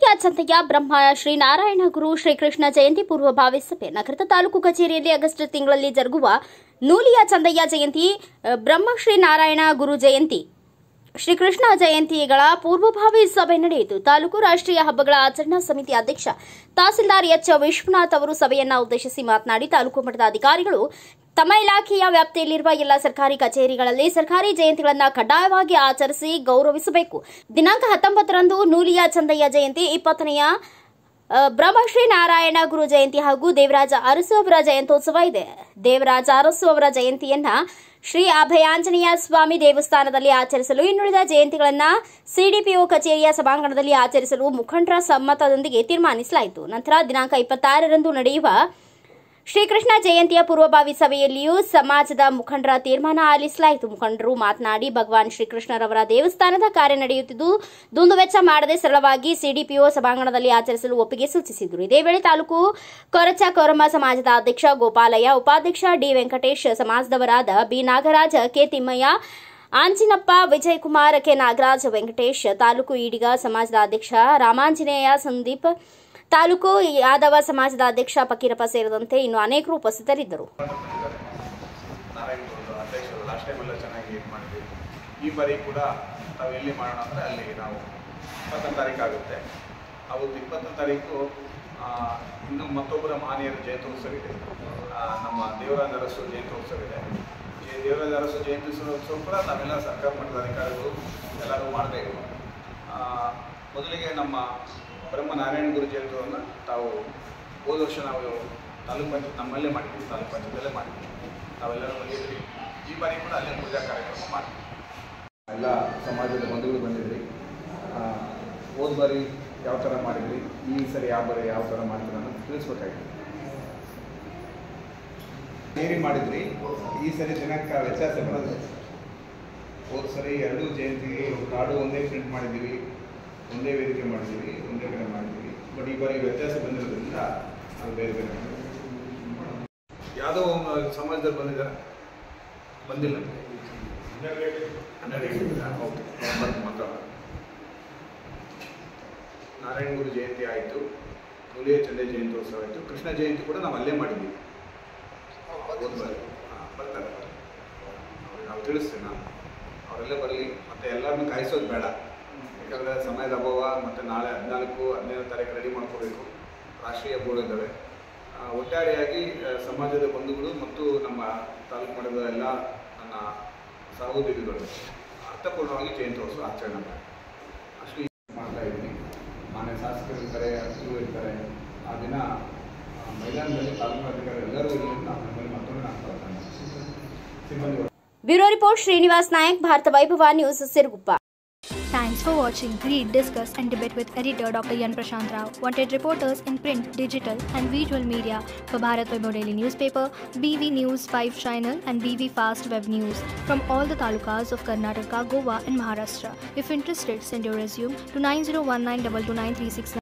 ನೂಲಿಯ ಚಂತೆಯ ಬ್ರಹ್ಮ ಶ್ರೀ ನಾರಾಯಣ ಗುರು ಶ್ರೀಕೃಷ್ಣ ಜಯಂತಿ ಪೂರ್ವಭಾವಿ ಸಭೆ ನಗರದ ತಾಲೂಕು ಕಚೇರಿಯಲ್ಲಿ ಆಗಸ್ಟ್ ತಿಂಗಳಲ್ಲಿ ಜರುಗುವ ನೂಲಿಯ ಚಂದಯ್ಯ ಜಯಂತಿ ಅ, ಬ್ರಹ್ಮ ಶ್ರೀ ನಾರಾಯಣ ಗುರು ಜಯಂತಿ ಶ್ರೀಕೃಷ್ಣ ಜಯಂತಿಗಳ ಪೂರ್ವಭಾವಿ ಸಭೆ ನಡೆಯಿತು ತಾಲೂಕು ರಾಷ್ಟ್ರೀಯ ಹಬ್ಬಗಳ ಆಚರಣಾ ಸಮಿತಿ ಅಧ್ಯಕ್ಷ ತಹಸೀಲ್ದಾರ್ ಎಚ್ ವಿಶ್ವನಾಥ್ ಅವರು ಸಭೆಯನ್ನ ಉದ್ದೇಶಿಸಿ ಮಾತನಾಡಿ ತಾಲೂಕು ಮಟ್ಟದ ಅಧಿಕಾರಿಗಳು ತಮ್ಮ ಇಲಾಖೆಯ ವ್ಯಾಪ್ತಿಯಲ್ಲಿರುವ ಎಲ್ಲ ಸರ್ಕಾರಿ ಕಚೇರಿಗಳಲ್ಲಿ ಸರ್ಕಾರಿ ಜಯಂತಿಗಳನ್ನು ಕಡ್ಡಾಯವಾಗಿ ಆಚರಿಸಿ ಗೌರವಿಸಬೇಕು ದಿನಾಂಕ ಹತ್ತೊಂಬತ್ತರಂದು ನೂಲಿಯ ಚಂದಯ್ಯ ಜಯಂತಿ ಇಪ್ಪತ್ತನೆಯ ಅ, ಬ್ರಹ್ಮಶ್ರೀ ನಾರಾಯಣ ಗುರು ಜಯಂತಿ ಹಾಗೂ ದೇವರಾಜ ಅರಸು ಅವರ ಜಯಂತ್ಯೋತ್ಸವ ಇದೆ ದೇವರಾಜ ಅರಸು ಅವರ ಜಯಂತಿಯನ್ನ ಶ್ರೀ ಅಭಯಾಂಜನೇಯ ಸ್ವಾಮಿ ದೇವಸ್ಥಾನದಲ್ಲಿ ಆಚರಿಸಲು ಇನ್ನುಳಿದ ಜಯಂತಿಗಳನ್ನ ಸಿಡಿಪಿಒ ಕಚೇರಿಯ ಸಭಾಂಗಣದಲ್ಲಿ ಆಚರಿಸಲು ಮುಖಂಡರ ಸಮ್ಮತದೊಂದಿಗೆ ತೀರ್ಮಾನಿಸಲಾಯಿತು ನಂತರ ದಿನಾಂಕ ಇಪ್ಪತ್ತಾರರಂದು ನಡೆಯುವ ಶ್ರೀಕೃಷ್ಣ ಜಯಂತಿಯ ಪೂರ್ವಭಾವಿ ಸಭೆಯಲ್ಲಿಯೂ ಸಮಾಜದ ಮುಖಂಡರ ತೀರ್ಮಾನ ಆಲಿಸಲಾಯಿತು ಮುಖಂಡರು ಮಾತನಾಡಿ ಭಗವಾನ್ ಶ್ರೀಕೃಷ್ಣರವರ ದೇವಸ್ಥಾನದ ಕಾರ್ಯ ನಡೆಯುತ್ತಿದ್ದು ದುಂದುವೆಚ್ಚ ಮಾಡದೆ ಸರಳವಾಗಿ ಸಿಡಿಪಿಒ ಸಭಾಂಗಣದಲ್ಲಿ ಆಚರಿಸಲು ಒಪ್ಪಿಗೆ ಸೂಚಿಸಿದರು ಇದೇ ವೇಳೆ ತಾಲೂಕು ಕೊರಚ ಕೊರಮ ಸಮಾಜದ ಅಧ್ಯಕ್ಷ ಗೋಪಾಲಯ್ಯ ಉಪಾಧ್ಯಕ್ಷ ಡಿ ವೆಂಕಟೇಶ್ ಸಮಾಜದವರಾದ B Nagaraja K Thimmaiah Anjinappa Vijayakumar K Nagaraj Venkatesh taluk Ediga ಸಮಾಜದ ಅಧ್ಯಕ್ಷ ರಾಮಾಂಜನೇಯ ಸಂದೀಪ್ ತಾಲೂಕು ಯಾದವ ಸಮಾಜದ ಅಧ್ಯಕ್ಷ ಫಕೀರಪ್ಪ ಸೇರಿದಂತೆ ಇನ್ನು ಅನೇಕರು ಉಪಸ್ಥಿತರಿದ್ದರು ನಾರಾಯಣ ಗೌಡ್ರು ಅಧ್ಯಕ್ಷರು ಲಾಸ್ಟ್ ಟೈಮ್ ಎಲ್ಲ ಚೆನ್ನಾಗಿ ಇದು ಮಾಡಿದ್ವಿ ಈ ಬಾರಿ ಕೂಡ ನಾವು ಎಲ್ಲಿ ಮಾಡೋಣ ಅಂದರೆ ಅಲ್ಲಿ ನಾವು ಇಪ್ಪತ್ತನೇ ತಾರೀಕು ಆಗುತ್ತೆ ಅವತ್ತು ಇಪ್ಪತ್ತನೇ ತಾರೀಕು ಆ, ಇನ್ನು ಮತ್ತೊಬ್ಬರ ಮಹನೀಯರ ಜಯಂತ್ಯೋತ್ಸವ ಇದೆ ಆ, ನಮ್ಮ ದೇವರಾಜ ಅರಸು ಜಯಂತ್ಯೋತ್ಸವ ಇದೆ ಈ ದೇವರಾಜ ಅರಸು ಜಯಂತ್ಯೋತ್ಸವ ಕೂಡ ನಾವೆಲ್ಲ ಸರ್ಕಾರ ಮಟ್ಟದ ಅಧಿಕಾರಿಗಳು ಎಲ್ಲರೂ ಮಾಡಬೇಕು ಮೊದಲಿಗೆ ನಮ್ಮ ಬ್ರಹ್ಮ ನಾರಾಯಣ ಗುರು ಜಯಂತಿಯನ್ನು ತಾವು ಹೋದ ವರ್ಷ ನಾವು ತಾಲೂಕು ಪಂಚಾಯತ್ ನಮ್ಮಲ್ಲೇ ಮಾಡಿದ್ವಿ ತಾಲೂಕು ಪಂಚಾಯತಲ್ಲೇ ಮಾಡಿದ್ವಿ ನಾವೆಲ್ಲರೂ ಬಂದಿದ್ವಿ ಈ ಬಾರಿ ಕೂಡ ಅಲ್ಲೇ ಪೂಜಾ ಕಾರ್ಯಕ್ರಮ ಮಾಡ್ತೀವಿ ಎಲ್ಲ ಸಮಾಜದ ಬಂಧುಗಳು ಬಂದಿದ್ರಿ ಆ, ಹೋದ ಬಾರಿ ಯಾವ ಥರ ಮಾಡಿದ್ರಿ ಈ ಸರಿ ಯಾವ ಬಾರಿ ಯಾವ ಥರ ಮಾಡ್ತೀರ ಅನ್ನೋದು ತಿಳಿಸ್ಬೇಕಾಗಿತ್ತು ಸೇರಿ ಮಾಡಿದ್ರಿ ಈ ಸರಿ ದಿನಾಂಕ ವ್ಯತ್ಯಾಸ ಬರೋದು ಹೋದ ಸರಿ ಎರಡೂ ಜಯಂತಿಗೆ ಕಾರ್ಡು ಒಂದೇ ಪ್ರಿಂಟ್ ಮಾಡಿದ್ದೀವಿ ಒಂದೇ ವೇದಿಕೆ ಮಾಡಿದ್ದೀವಿ ಒಂದೇ ಕಡೆ ಮಾಡಿದ್ದೀವಿ ಬಟ್ ಈ ಬಾರಿ ವ್ಯತ್ಯಾಸ ಬಂದಿರೋದ್ರಿಂದ ಅದು ಬೇರೆ ಬೇರೆ ಮಾಡಿದ್ದೀವಿ. ಯಾವುದೋ ಒಂದು ಸಮಾಜದಲ್ಲಿ ಬಂದಿದ್ದಾರೆ ಬಂದಿಲ್ಲ ಹನ್ನೆರಡು ಹೇಳಿದ್ದೀರಾ? ಹೌದು ಒಂಬತ್ತು ಮಾತ್ರ ನಾರಾಯಣ ಗುರು ಜಯಂತಿ ಆಯಿತು ಹುಲಿಯ ಚಂದೆ ಜಯಂತ್ಯೋತ್ಸವ ಆಯಿತು ಕೃಷ್ಣ ಜಯಂತಿ ಕೂಡ ನಾವು ಅಲ್ಲೇ ಮಾಡಿದ್ದೀವಿ ಹೋದ ಬಾರಿ ಹಾಂ ಬರ್ತಾರೆ ಅವ್ರಿಗೆ ನಾವು ತಿಳಿಸ್ತೀವಿ ನಾನು ಅವರೆಲ್ಲೇ ಬರಲಿ ಮತ್ತು ಎಲ್ಲರನ್ನೂ ಕಾಯಿಸೋದು ಬೇಡ ಯಾಕಂದರೆ ಸಮಯದ ಅಭಾವ ಮತ್ತು ನಾಳೆ ಹದಿನಾಲ್ಕು ಹದಿನೈದು ತಾರೀಕು ರೆಡಿ ಮಾಡ್ಕೋಬೇಕು ರಾಷ್ಟ್ರೀಯ ಹಬ್ಬಗಳಿದ್ದಾವೆ ಆ, ಒಟ್ಟಾರೆಯಾಗಿ ಆ, ಸಮಾಜದ ಬಂಧುಗಳು ಮತ್ತು ನಮ್ಮ ತಾಲೂಕು ಮಟ್ಟದ ಎಲ್ಲ ನನ್ನ ಸಹೋದರಿಗಳು ಅರ್ಥಪೂರ್ಣವಾಗಿ ಜಯಂತ್ಯೋತ್ಸವ ಆಚರಣೆ ಮಾಡಿ ಅಷ್ಟು ಮಾಡ್ತಾ ಇದ್ದೀನಿ ಮಾನ್ಯ ಶಾಸಕರು ಇರ್ತಾರೆ ಅತಿಥಿಗಳು ಇರ್ತಾರೆ ಆ ದಿನ ಆ, ಮೈದಾನದಲ್ಲಿ ತಾಲೂಕು ಅಧಿಕಾರಿ ಎಲ್ಲರೂ ಇರಲಿ ಅಂತ ನಮ್ಮಲ್ಲಿ ಮತ್ತೊಮ್ಮೆ ನಾನು ಪ್ರಾರ್ಥನೆ ಮಾಡ್ತೀನಿ. ಸಿಬ್ಬಂದಿ bureau report Srinivas Nayak Bharatha Vaibhava news Siruguppa Thanks for watching Read, Discuss and Debate with editor Dr. Yan Prashant Rao. Wanted reporters in print, digital and visual media for Bharat Vaibhav Daily Newspaper, BV News 5 Channel and BV Fast Web News from all the talukas of Karnataka, Goa and Maharashtra. If interested, send your resume to 9019229369.